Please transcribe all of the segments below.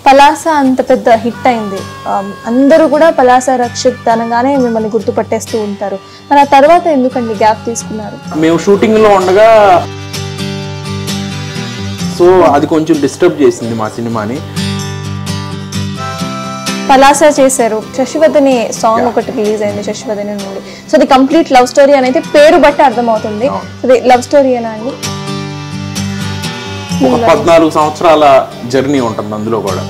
పలాస అంత పెద్ద హిట్ అయింది Um, అందరూ కూడా పలాస రక్షిత్ అనగానే మిమ్మల్ని గుర్తుపట్టేస్తూ ఉంటారు మరి ఆ తర్వాత ఎందుకండి గ్యాప్ తీసుకున్నారు మేము షూటింగ్ లో ఉండగా సో అది కొంచెం డిస్టర్బ్ చేసింది మా సినిమాని పలాస చేశారు శశివదని సాంగ్ ఒకటి రిలీజ్ అయింది శశివదని నుండి సో అది కంప్లీట్ లవ్ స్టోరీ అని అయితే పేరు బట్టి అర్థమవుతుంది సో అది లవ్ స్టోరీ ఏనా అండి ఒక పద్నాలుగు సంవత్సరాల జర్నీ ఉంటుంది అందులో కూడా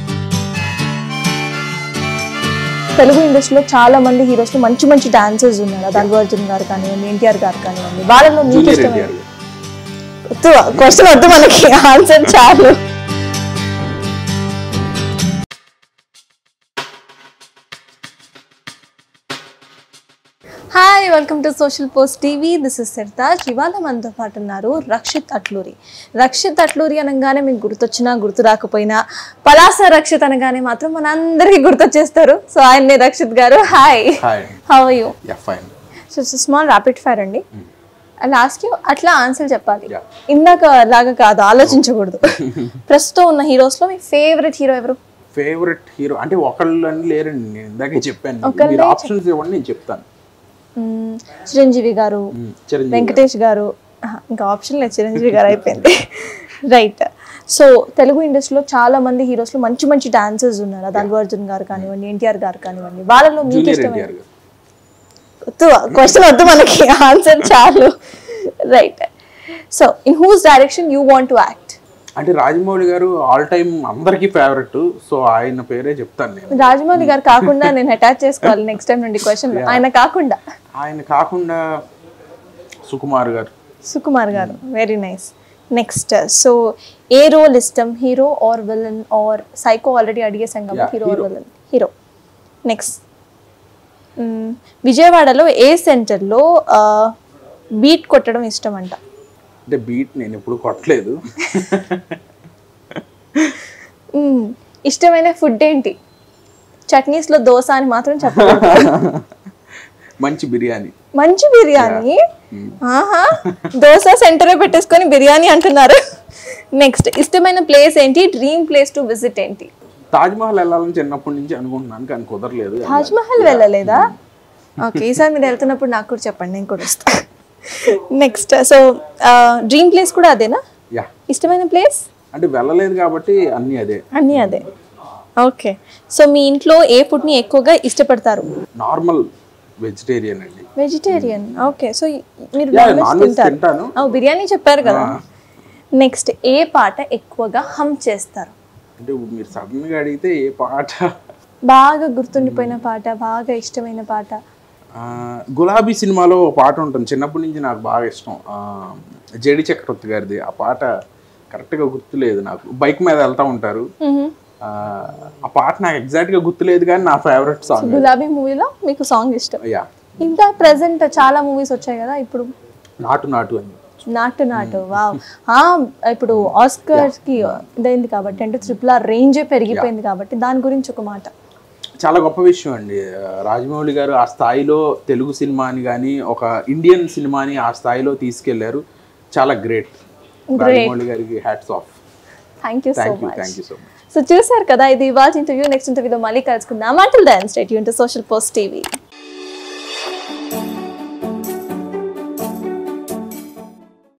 తెలుగు ఇండస్ట్రీలో చాలా మంది హీరోస్ మంచి మంచి డాన్సర్స్ ఉన్నారు అది అల్లు అర్జున్ గారు కానివ్వండి ఎన్టీఆర్ గారు కానివ్వండి వాళ్ళలో మీకు జూనియర్ ఇష్టమైన ఎన్టీఆర్ వద్దు క్వశ్చన్ వద్దు మనకి ఆన్సర్ చాలు hi welcome to social post TV this is Sirtaj ఇవాళ మనతో పాటు ఉన్నారు రక్షిత్ అట్లూరి రక్షిత్ అట్లూరి అనగానే మీకు గుర్తొచ్చినా గుర్తు రాకపోయినా పలాస రక్షిత్ అనగానే మాత్రం మన అందరికీ గుర్తొచ్చేస్తారు సో ఆయన్నే Rakshit garu hi hi how you ya fine so small rapid fire అండి లాస్ట్ అట్లా ఆన్సర్ చెప్పాలి Yeah. ఇందాక లాగా కాదు ఆలోచించకూడదు ప్రస్తుతం ఉన్న హీరోస్ లో మీ ఫేవరెట్ హీరో ఎవరు ఫేవరెట్ హీరో అంటే ఒకళ్ళు అని లేరండి నేను ఇందాకే చెప్పాను ఒకళ్ళే మీరు ఆప్షన్స్ ఇవ్వండి నేను చెప్తాను మ్మ్, చిరంజీవి గారు మ్మ్. చిరంజీవి వెంకటేష్ గారు ఆహా, ఇంకా ఆప్షన్ లేదు చిరంజీవి గారు అయిపోయింది రైట్ సో తెలుగు ఇండస్ట్రీలో చాలా మంది హీరోస్ లో మంచి మంచి డాన్సర్స్ ఉన్నారు అది అల్లు అర్జున్ గారు కానివ్వండి ఎన్టీఆర్ గారు కానివ్వండి వాళ్ళలో మీకు జూనియర్ ఇష్టమైన ఎన్టీఆర్ గారు వద్దు క్వశ్చన్ వద్దు మనకి ఆన్సర్ చాలు right so in whose direction you want to act అంటే రాజమౌళి గారు ఆల్ టైమ్ అందరికీ ఫేవరెట్ సో ఆయన పేరే చెప్తాను నేను రాజమౌళి గారు కాకుండా నేను అటాచ్ చేసుకోవాలి నెక్స్ట్ టైం నుండి క్వశ్చన్ ఆయన కాకుండా ఆయన కాకుండా Sukumar garu Sukumar garu very nice next so ఏ రోల్ ఇష్టం hero or villain or psycho already అడిగేసాం కాబట్టి Yeah, hero or hero. Villain hero next విజయవాడలో ఏ సెంటర్లో బీట్ కొట్టడం ఇష్టం అంట అంటే బీట్ నేను ఎప్పుడు కొట్టలేదు మ్మ్. ఇష్టమైన ఫుడ్ ఏంటి చట్నీస్లో దోశ అని మాత్రం చెప్పకూడదు మంచి బిర్యానీ మంచి బిర్యానీ ఆహా దోశ సెంటరే పెట్టేసుకొని బిర్యానీ అంటున్నారు నెక్స్ట్ ఇష్టమైన ప్లేస్ ఏంటి డ్రీమ్ ప్లేస్ టు విజిట్ ఏంటి తాజ్ మహల్ వెళ్ళాలని చిన్నప్పటి నుంచి అనుకుంటున్నాను కానీ కుదరలేదు తాజ్ మహల్ వెళ్ళలేదా ఓకే ఈసారి మీరు వెళ్తున్నప్పుడు నాకు కూడా చెప్పండి నేను కూడా వస్తాను నెక్స్ట్ సో డ్రీమ్ ప్లేస్ కూడా అదేనా యా ఇష్టమైన ప్లేస్ అంటే వెళ్ళలేదు కాబట్టి అన్నీ అదే అన్నీ అదే ఓకే సో మీ ఇంట్లో ఏ ఫుడ్ని ఎక్కువగా ఇష్టపడతారు నార్మల్ వెజిటేరియన్ అండి వెజిటేరియన్ ఓకే సో మీరు ya non non veg veg తింటారు తింటాను ఓ, బిర్యానీ చెప్పారు కదా నెక్స్ట్ ఏ పాట ఎక్కువగా హమ్ చేస్తారు అంటే మీరు సడన్ గా అడిగితే ఏ పాట బాగా గుర్తుండిపోయిన పాట బాగా ఇష్టమైన పాట ఆ, గులాబీ సినిమాలో ఒక పాట ఉంటుంది చిన్నప్పటి నుంచి నాకు బాగా ఇష్టం ఆ, జేడి చక్రవర్తి గారిది ఆ పాట కరెక్ట్గా గుర్తులేదు నాకు బైక్ మీద వెళ్తా ఉంటారు ఆ, ఆ పాట నాకు ఎగ్జాక్ట్ గా గుర్తులేదు కానీ నా ఫేవరెట్ సాంగ్ గులాబీ మూవీలో మీకు సాంగ్ ఇష్టం యా ఇంకా ప్రెసెంట్ చాలా మూవీస్ వచ్చాయి కదా ఇప్పుడు నాటు నాటు అని నాటు నాటు వావ్ ఆ, ఇప్పుడు ఆస్కర్ కి ఇదైంది కాబట్టి అంటే ట్రిపుల్ ఆర్ రేంజే పెరిగిపోయింది కాబట్టి దాని గురించి ఒక మాట చాలా గొప్ప విషయం అండి ఆ, రాజమౌళి గారు ఆ స్థాయిలో తెలుగు సినిమాని కానీ ఒక ఇండియన్ సినిమాని ఆ స్థాయిలో తీసుకెళ్లారు చాలా గ్రేట్ రాజమౌళి గారికి hats off thank you so thank you much thank you so much so చూసారు కదా ఇది ఇవాళ ఇంటర్వ్యూ నెక్స్ట్ ఇంటర్వ్యూలో మళ్ళీ కలుసుకుందాం అంటిల్ దెన్ స్టేట్ యూన్ టు సోషల్ పోస్ట్ టీవీ